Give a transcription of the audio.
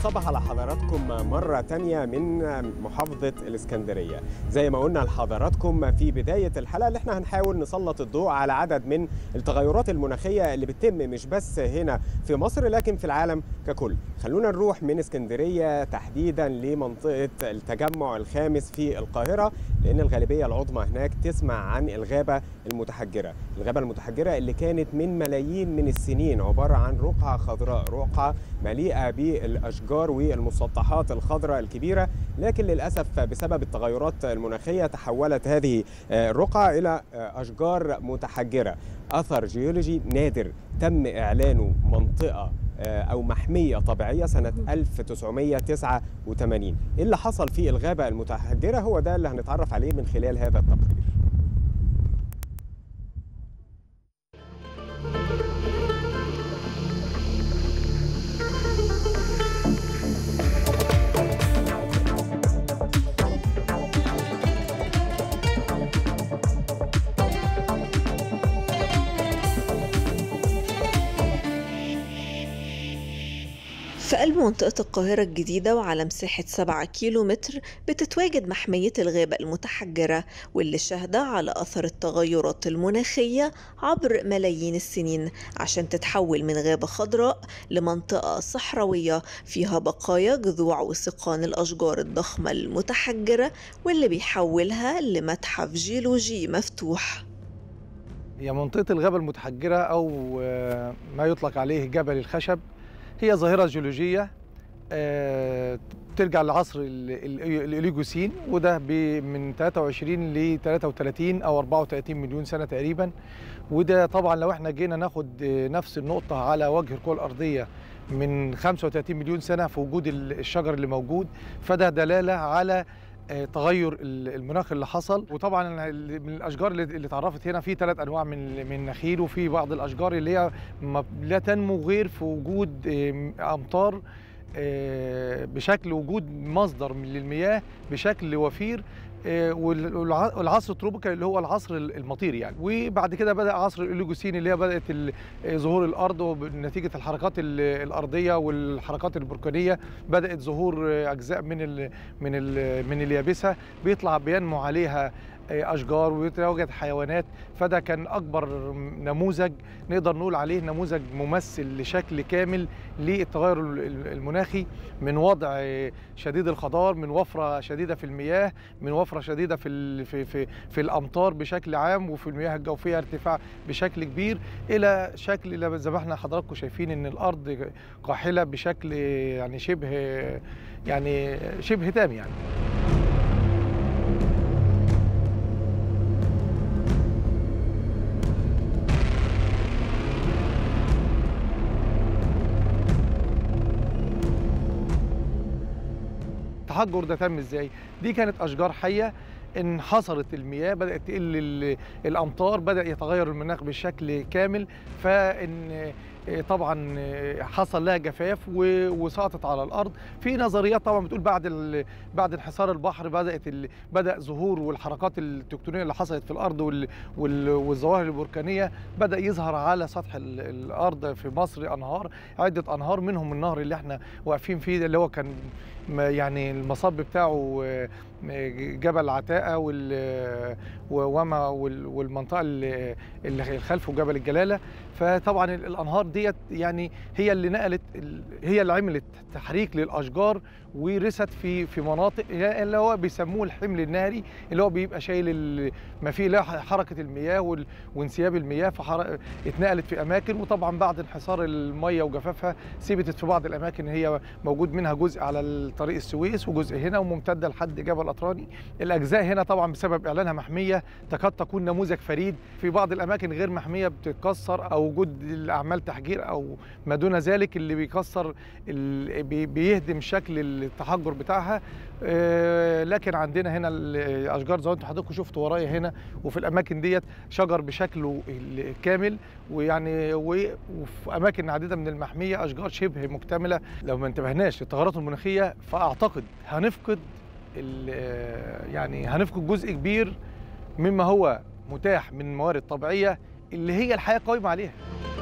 بنصبح على حضراتكم مرة تانية من محافظة الإسكندرية زي ما قلنا لحضراتكم في بداية الحلقة اللي احنا هنحاول نسلط الضوء على عدد من التغيرات المناخية اللي بتتم مش بس هنا في مصر لكن في العالم ككل خلونا نروح من اسكندرية تحديدا لمنطقة التجمع الخامس في القاهرة لأن الغالبية العظمى هناك تسمع عن الغابة المتحجرة الغابة المتحجرة اللي كانت من ملايين من السنين عبارة عن رقعة خضراء رقعة مليئة بالأشجار والمسطحات الخضراء الكبيرة لكن للأسف بسبب التغيرات المناخية تحولت هذه الرقعة إلى أشجار متحجرة أثر جيولوجي نادر تم إعلانه منطقة أو محمية طبيعية سنة 1989 إيه اللي حصل في الغابة المتحجرة هو ده اللي هنتعرف عليه من خلال هذا التقرير في قلب منطقة القاهرة الجديدة وعلى مساحة 7 كيلو متر بتتواجد محمية الغابة المتحجرة واللي شاهدة على أثر التغيرات المناخية عبر ملايين السنين عشان تتحول من غابة خضراء لمنطقة صحراوية فيها بقايا جذوع وسقان الأشجار الضخمة المتحجرة واللي بيحولها لمتحف جيولوجي مفتوح هي منطقة الغابة المتحجرة أو ما يطلق عليه جبل الخشب هي ظاهرة جيولوجية ترجع لعصر الإليجوسين وده من 23 ل 33 أو 34 مليون سنة تقريبا وده طبعا لو احنا جينا ناخد نفس النقطة على وجه الكرة الأرضية من 35 مليون سنة في وجود الشجر اللي موجود فده دلالة على تغير المناخ اللي حصل وطبعا من الاشجار اللي اتعرفت هنا في ثلاث انواع من من النخيل وفي بعض الاشجار اللي هي لا تنمو غير في وجود امطار بشكل وجود مصدر للمياه بشكل وفير والعصر التروبيكال اللي هو العصر المطير يعني وبعد كده بدا عصر الاوليجوسين اللي هي بدات ظهور الارض نتيجه الحركات الارضيه والحركات البركانيه بدات ظهور اجزاء من ال من ال من اليابسه بيطلع بينمو عليها اشجار ويتواجد حيوانات فده كان اكبر نموذج نقدر نقول عليه نموذج ممثل لشكل كامل للتغير المناخي من وضع شديد الخضار من وفره شديده في المياه من وفره شديده في في في, في الامطار بشكل عام وفي المياه الجوفيه ارتفاع بشكل كبير الى شكل زي ما احنا حضراتكم شايفين ان الارض قاحله بشكل يعني شبه يعني شبه تام يعني التحجر ده تم ازاي؟ دي كانت اشجار حيه انحصرت المياه بدات تقل الامطار بدا يتغير المناخ بشكل كامل فان طبعا حصل لها جفاف وسقطت على الارض في نظريات طبعا بتقول بعد بعد انحسار البحر بدات بدا ظهور والحركات التكتونيه اللي حصلت في الارض والظواهر البركانيه بدا يظهر على سطح الارض في مصر انهار عده انهار منهم النهر اللي احنا واقفين فيه اللي هو كان يعني المصب بتاعه جبل عتاقه وما والمنطقه اللي خلفه جبل الجلاله فطبعا الانهار ديت يعني هي اللي نقلت هي اللي عملت تحريك للاشجار ورست في في مناطق اللي هو بيسموه الحمل النهري اللي هو بيبقى شايل ما فيه حركه المياه وانسياب المياه فاتنقلت في اماكن وطبعا بعد انحسار الميه وجفافها ثبتت في بعض الاماكن هي موجود منها جزء على طريق السويس وجزء هنا وممتده لحد جبل اطراني الاجزاء هنا طبعا بسبب اعلانها محميه تكاد تكون نموذج فريد في بعض الاماكن غير محميه بتتكسر او وجود اعمال تحجير او ما دون ذلك اللي بيكسر بيهدم شكل التحجر بتاعها لكن عندنا هنا الاشجار زي ما انتم حضراتكم شفتوا ورايا هنا وفي الاماكن ديت شجر بشكله الكامل ويعني وفي اماكن عديده من المحميه اشجار شبه مكتمله لو ما انتبهناش للتغيرات المناخيه فاعتقد هنفقد يعني هنفقد جزء كبير مما هو متاح من موارد طبيعيه اللي هي الحياه قائمه عليها